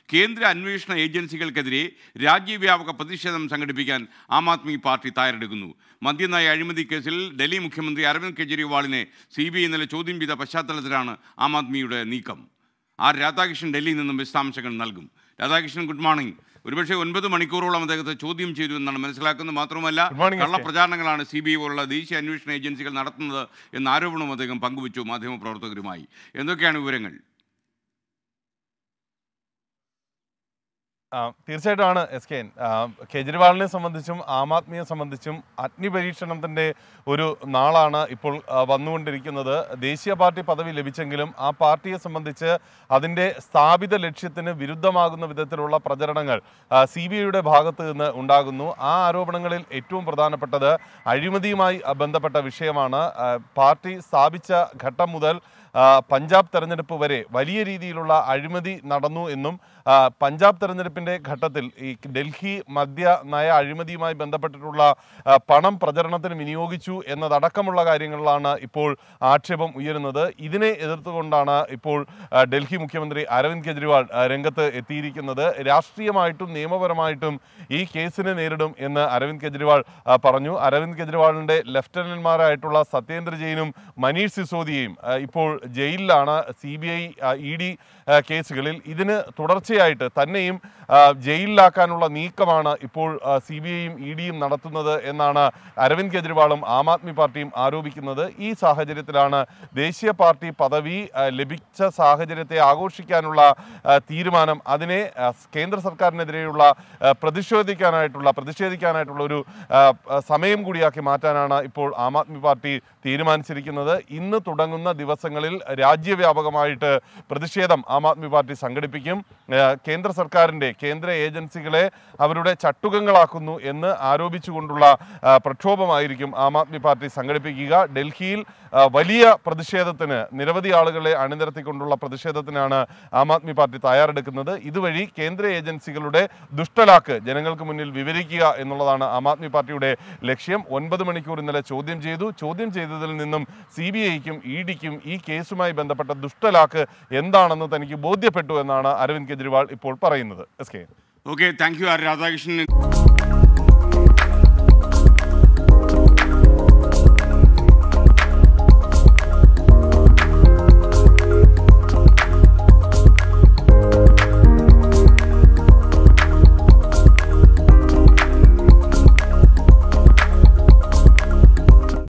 കേന്ദ്ര അന്വേഷണ ഏജൻസികൾക്കെതിരെ രാജ്യവ്യാപക പ്രതിഷേധം സംഘടിപ്പിക്കാൻ ആം ആദ്മി പാർട്ടി തയ്യാറെടുക്കുന്നു മദ്യനയ അഴിമതി കേസിൽ ഡൽഹി മുഖ്യമന്ത്രി അരവിന്ദ് കെജ്രിവാളിനെ സി ബി ഐ ഇന്നലെ ചോദ്യം ചെയ്ത പശ്ചാത്തലത്തിലാണ് ആം ആദ്മിയുടെ നീക്കം ആർ രാധാകൃഷ്ണൻ ഡൽഹിയിൽ നിന്നും വിശദാംശങ്ങൾ നൽകും രാധാകൃഷ്ണൻ ഗുഡ് മോർണിംഗ് ഒരുപക്ഷെ ഒൻപത് മണിക്കൂറോളം അദ്ദേഹത്തെ ചോദ്യം ചെയ്തു എന്നാണ് മനസ്സിലാക്കുന്നത് മാത്രമല്ല Good morning, കള്ള എസ് കെ. പ്രചാരണങ്ങളാണ് സി ബി ഐ പോലുള്ള ദേശീയ അന്വേഷണ ഏജൻസികൾ നടത്തുന്നത് എന്ന ആരോപണവും അദ്ദേഹം പങ്കുവച്ചു മാധ്യമപ്രവർത്തകരുമായി എന്തൊക്കെയാണ് വിവരങ്ങൾ ആ, തീർച്ചയായിട്ടുമാണ് എസ് കെ എൻ ആ, കേജ്രിവാളിനെ സംബന്ധിച്ചും ആം ആദ്മിയെ സംബന്ധിച്ചും അഗ്നിപരീക്ഷണത്തിൻ്റെ ഒരു നാളാണ് ഇപ്പോൾ ആ, വന്നുകൊണ്ടിരിക്കുന്നത് ദേശീയ പാർട്ടി പദവി ലഭിച്ചെങ്കിലും ആ പാർട്ടിയെ സംബന്ധിച്ച് അതിൻ്റെ സ്ഥാപിത ലക്ഷ്യത്തിന് വിരുദ്ധമാകുന്ന വിധത്തിലുള്ള പ്രചരണങ്ങൾ സി ബി ഐയുടെ ഭാഗത്ത് നിന്ന് ഉണ്ടാകുന്നു ആ ആരോപണങ്ങളിൽ ഏറ്റവും പ്രധാനപ്പെട്ടത് അഴിമതിയുമായി ആ, ബന്ധപ്പെട്ട വിഷയമാണ് ആ, പാർട്ടി സ്ഥാപിച്ച ഘട്ടം മുതൽ ആ, പഞ്ചാബ് തെരഞ്ഞെടുപ്പ് വരെ വലിയ രീതിയിലുള്ള അഴിമതി നടന്നു എന്നും ആ, പഞ്ചാബ് തെരഞ്ഞെടുപ്പിന്റെ ഘട്ടത്തിൽ ഈ ഡൽഹി മദ്യ നയ അഴിമതിയുമായി ബന്ധപ്പെട്ടിട്ടുള്ള ആ, പണം പ്രചരണത്തിന് വിനിയോഗിച്ചു എന്നതടക്കമുള്ള കാര്യങ്ങളിലാണ് ഇപ്പോൾ ആക്ഷേപം ഉയരുന്നത് ഇതിനെ എതിർത്തുകൊണ്ടാണ് ഇപ്പോൾ ആ, ഡൽഹി മുഖ്യമന്ത്രി അരവിന്ദ് കെജ്രിവാൾ ആ, രംഗത്ത് എത്തിയിരിക്കുന്നത് രാഷ്ട്രീയമായിട്ടും നിയമപരമായിട്ടും ഈ കേസിനെ നേരിടും എന്ന് അരവിന്ദ് കെജ്രിവാൾ ആ, പറഞ്ഞു അരവിന്ദ് കെജ്രിവാളിന്റെ ലെഫ്റ്റനന്റ്മാരായിട്ടുള്ള സത്യേന്ദ്ര ജെയിനും മനീഷ് സിസോദിയയും ആ, ഇപ്പോൾ ജയിലിലാണ് C B I E D കേസുകളിൽ ഇതിന് തുടർച്ചയായിട്ട് തന്നെയും ആ, ജയിലിലാക്കാനുള്ള നീക്കമാണ് ഇപ്പോൾ സി ബി ഐയും ഇ ഡിയും നടത്തുന്നത് എന്നാണ് അരവിന്ദ് കെജ്രിവാളും ആം ആദ്മി പാർട്ടിയും ആരോപിക്കുന്നത് ഈ സാഹചര്യത്തിലാണ് ദേശീയ പാർട്ടി പദവി ആ, ലഭിച്ച സാഹചര്യത്തെ ആഘോഷിക്കാനുള്ള ആ, തീരുമാനം അതിനെ ആ, കേന്ദ്ര സർക്കാരിനെതിരെയുള്ള ആ, പ്രതിഷേധിക്കാനായിട്ടുള്ള പ്രതിഷേധിക്കാനായിട്ടുള്ള ഒരു ആ, ആ, സമയം കൂടിയാക്കി മാറ്റാനാണ് ഇപ്പോൾ ആം ആദ്മി പാർട്ടി തീരുമാനിച്ചിരിക്കുന്നത് ഇന്ന് തുടങ്ങുന്ന ദിവസങ്ങളിൽ രാജ്യവ്യാപകമായിട്ട് പ്രതിഷേധം ആം ആദ്മി പാർട്ടി സംഘടിപ്പിക്കും ആ, കേന്ദ്ര സർക്കാരിൻ്റെ കേന്ദ്ര ഏജൻസികളെ അവരുടെ ചട്ടുകങ്ങളാക്കുന്നു എന്ന് ആരോപിച്ചുകൊണ്ടുള്ള ആ, പ്രക്ഷോഭമായിരിക്കും ആം ആദ്മി പാർട്ടി സംഘടിപ്പിക്കുക ഡൽഹിയിൽ ആ, വലിയ പ്രതിഷേധത്തിന് നിരവധി ആളുകളെ അണിനിരത്തിക്കൊണ്ടുള്ള പ്രതിഷേധത്തിനാണ് ആം ആദ്മി പാർട്ടി തയ്യാറെടുക്കുന്നത് ഇതുവഴി കേന്ദ്ര ഏജൻസികളുടെ ദുഷ്ടലാക്ക് ജനങ്ങൾക്ക് മുന്നിൽ വിവരിക്കുക എന്നുള്ളതാണ് ആം ആദ്മി പാർട്ടിയുടെ ലക്ഷ്യം ഒൻപത് മണിക്കൂർ ഇന്നലെ ചോദ്യം ചെയ്തു ചോദ്യം ചെയ്തതിൽ നിന്നും സി ബി ഐക്കും ഇ ഡിക്കും ഈ കേസുമായി ബന്ധപ്പെട്ട ദുഷ്ടലാക്ക് എന്താണെന്ന് തനിക്ക് ബോധ്യപ്പെട്ടു എന്നാണ് അരവിന്ദ് കെജ്രിവാൾ ഇപ്പോൾ പറയുന്നത് S K okay thank you R Radhakrishnan